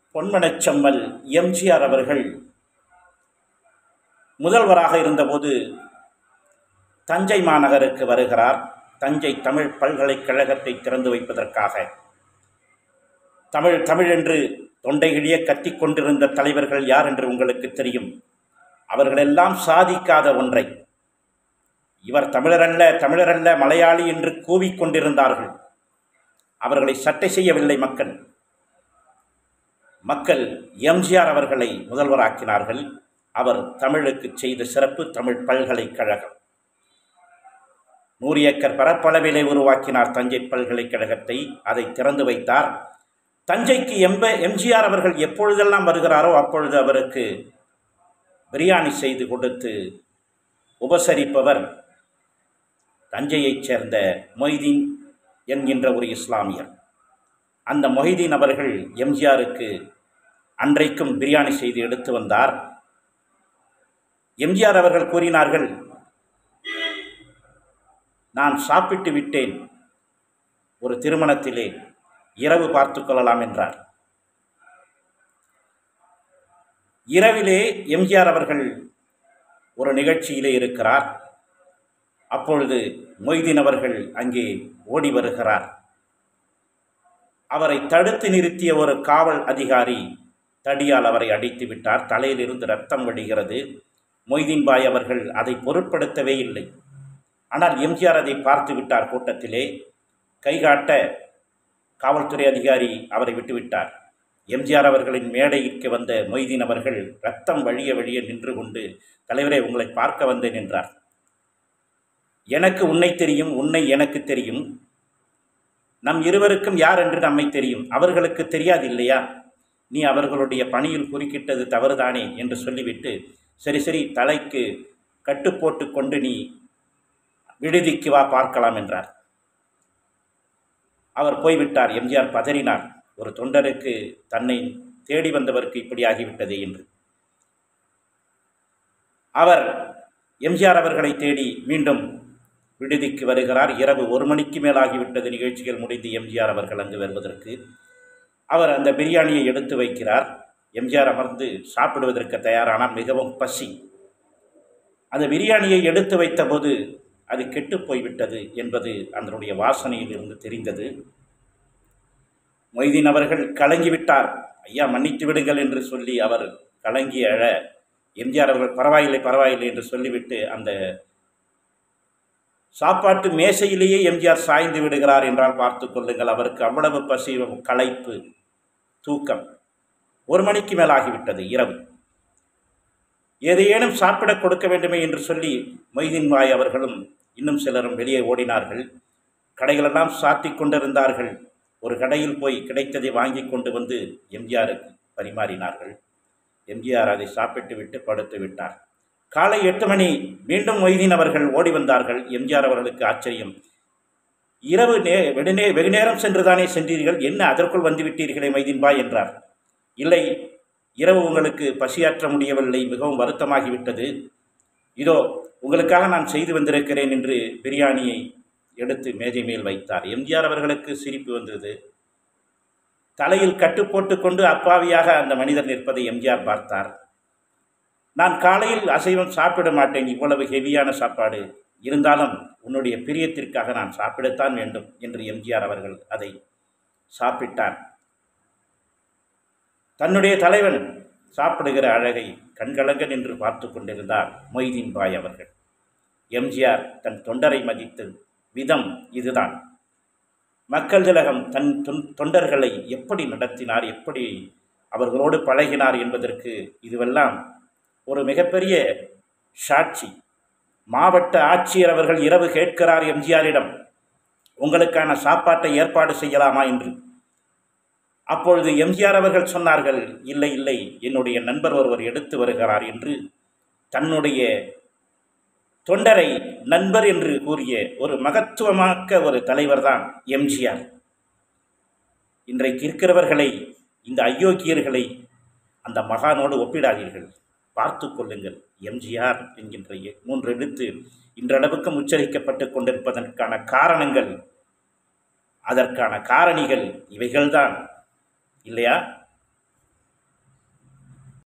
பொன்மனச்செம்மல் எம்ஜிஆர் அவர்கள் முதல்வராக இருந்தபோது தஞ்சை மாநகருக்கு வருகிறார் தஞ்சை தமிழ் பல்கலைக்கழகத்தை திறந்து வைப்பதற்காக தமிழ் தமிழ் என்று தொண்டைகிழிய கத்திக் கொண்டிருந்த தலைவர்கள் யார் என்று உங்களுக்கு தெரியும் அவர்களெல்லாம் சாதிக்காத ஒன்றை இவர் தமிழரல்ல தமிழரல்ல மலையாளி என்று கூவிக்கொண்டிருந்தார்கள் அவர்களை சட்டை செய்யவில்லை மக்கள் மக்கள் எம்ஜிஆர் அவர்களை முதல்வராக்கினார்கள் அவர் தமிழுக்கு செய்த சிறப்பு தமிழ் பல்கலைக்கழகம் நூறு ஏக்கர் பரப்பளவிலே உருவாக்கினார் தஞ்சை பல்கலைக்கழகத்தை அதை திறந்து வைத்தார் தஞ்சைக்கு எம்ப எம்ஜிஆர் அவர்கள் எப்பொழுதெல்லாம் வருகிறாரோ அப்பொழுது அவருக்கு பிரியாணி செய்து கொடுத்து உபசரிப்பவர் தஞ்சையைச் சேர்ந்த மொய்தீன் என்கின்ற ஒரு இஸ்லாமியர் அந்த மொஹிதீன் அவர்கள் எம்ஜிஆருக்கு அன்றைக்கும் பிரியாணி செய்து எடுத்து வந்தார் எம்ஜிஆர் அவர்கள் கூறினார்கள் நான் சாப்பிட்டு விட்டேன் ஒரு திருமணத்திலே இரவு பார்த்து கொள்ளலாம் என்றார் இரவிலே எம்ஜிஆர் அவர்கள் ஒரு நிகழ்ச்சியிலே இருக்கிறார் அப்பொழுது மொய்தீன் அவர்கள் அங்கே ஓடி வருகிறார் அவரை தடுத்து நிறுத்திய ஒரு காவல் அதிகாரி தடியால் அவரை அடித்து விட்டார் தலையிலிருந்து ரத்தம் வடிகிறது மொய்தீன் பாய் அவர்கள் அதை பொருட்படுத்தவே இல்லை ஆனால் எம்ஜிஆர் அதை பார்த்து விட்டார் கூட்டத்திலே கைகாட்ட காவல்துறை அதிகாரி அவரை விட்டுவிட்டார் எம்ஜிஆர் அவர்களின் மேடைக்கு வந்த மொய்தீன் அவர்கள் ரத்தம் வழிய வழிய நின்று கொண்டு தலைவரே உங்களை பார்க்க வந்தேன் என்றார் எனக்கு உன்னை தெரியும் உன்னை எனக்கு தெரியும் நம் இருவருக்கும் யார் என்று நம்மை தெரியும் அவர்களுக்கு தெரியாது இல்லையா நீ அவர்களுடைய பணியில் குறுக்கிட்டது தவறுதானே என்று சொல்லிவிட்டு சரி சரி தலைக்கு கட்டு போட்டு கொண்டு நீ விடுதிக்கு வா பார்க்கலாம் என்றார் அவர் போய்விட்டார் எம்ஜிஆர் பதறினார் ஒரு தொண்டருக்கு தன்னை தேடி வந்தவருக்கு இப்படி ஆகிவிட்டதே என்று அவர் எம்ஜிஆர் அவர்களை தேடி மீண்டும் விடுதிக்கு வருகிறார் இரவு ஒரு மணிக்கு மேலாகிவிட்டது நிகழ்ச்சிகள் முடிந்து எம்ஜிஆர் அவர்கள் அங்கு வருவதற்கு அவர் அந்த பிரியாணியை எடுத்து வைக்கிறார் எம்ஜிஆர் அமர்ந்து சாப்பிடுவதற்கு தயாரானால் மிகவும் பசி அந்த பிரியாணியை எடுத்து வைத்தபோது அது கெட்டு போய்விட்டது என்பது அதனுடைய வாசனையில் இருந்து தெரிந்தது மொய்தீன் அவர்கள் கலங்கிவிட்டார் ஐயா மன்னித்து விடுங்கள் என்று சொல்லி அவர் கலங்கி அழ எம்ஜிஆர் அவர்கள் பரவாயில்லை பரவாயில்லை என்று சொல்லிவிட்டு அந்த சாப்பாட்டு மேசையிலேயே எம்ஜிஆர் சாய்ந்து விடுகிறார் என்றால் பார்த்து கொள்ளுங்கள் அவருக்கு அவ்வளவு பசி களைப்பு தூக்கம் ஒரு மணிக்கு மேலாகிவிட்டது இரவு ஏதேனும் சாப்பிட கொடுக்க வேண்டுமே என்று சொல்லி மொய்தீன் பாய் அவர்களும் இன்னும் சிலரும் வெளியே ஓடினார்கள் கடைகளெல்லாம் சாத்தி கொண்டிருந்தார்கள் ஒரு கடையில் போய் கிடைத்ததை வாங்கி கொண்டு வந்து எம்ஜிஆருக்கு பரிமாறினார்கள் எம்ஜிஆர் அதை சாப்பிட்டு விட்டு படுத்து விட்டார் காலை எட்டு மணி மீண்டும் மொய்தீன் அவர்கள் ஓடி வந்தார்கள் எம்ஜிஆர் அவர்களுக்கு ஆச்சரியம் இரவு நே வெகுநே வெகு நேரம் சென்றுதானே சென்றீர்கள் என்ன அதற்குள் வந்து விட்டீர்களே மைதீன் பாய் என்றார் இல்லை இரவு உங்களுக்கு பசியாற்ற முடியவில்லை மிகவும் வருத்தமாகிவிட்டது இதோ உங்களுக்காக நான் செய்து வந்திருக்கிறேன் என்று பிரியாணியை எடுத்து மேஜை மேல் வைத்தார் எம்ஜிஆர் அவர்களுக்கு சிரிப்பு வந்தது தலையில் கட்டு போட்டுக்கொண்டு அப்பாவியாக அந்த மனிதர் நிற்பதை எம்ஜிஆர் பார்த்தார் நான் காலையில் அசைவம் சாப்பிட மாட்டேன் இவ்வளவு ஹெவியான சாப்பாடு இருந்தாலும் உன்னுடைய பிரியத்திற்காக நான் சாப்பிடத்தான் வேண்டும் என்று எம்ஜிஆர் அவர்கள் அதை சாப்பிட்டார் தன்னுடைய தலைவன் சாப்பிடுகிற அழகை கண்கலங்க நின்று பார்த்து கொண்டிருந்தார் மொய்தீன் பாய் அவர்கள் எம்ஜிஆர் தன் தொண்டரை மதித்த விதம் இதுதான் மக்கள் திலகம் தன் தொண்டர்களை எப்படி நடத்தினார் எப்படி அவர்களோடு பழகினார் என்பதற்கு இதுவெல்லாம் ஒரு மிகப்பெரிய சாட்சி மாவட்ட ஆட்சியர் அவர்கள் இரவு கேட்கிறார் எம்ஜிஆரிடம் உங்களுக்கான சாப்பாட்டை ஏற்பாடு செய்யலாமா என்று அப்பொழுது எம்ஜிஆர் அவர்கள் சொன்னார்கள் இல்லை இல்லை என்னுடைய நண்பர் ஒருவர் எடுத்து வருகிறார் என்று தன்னுடைய தொண்டரை நண்பர் என்று கூறிய ஒரு மகத்துவமாக்க ஒரு தலைவர் தான் எம்ஜிஆர் இன்றைக்கு இருக்கிறவர்களை இந்த அயோக்கியர்களை அந்த மகானோடு ஒப்பிடாதீர்கள் பார்த்து கொள்ளுங்கள் எம்ஜிஆர் என்கின்ற மூன்று எழுத்து இன்றளவுக்கும் உச்சரிக்கப்பட்டு கொண்டிருப்பதற்கான காரணங்கள் அதற்கான காரணிகள் இவைகள்தான் இல்லையா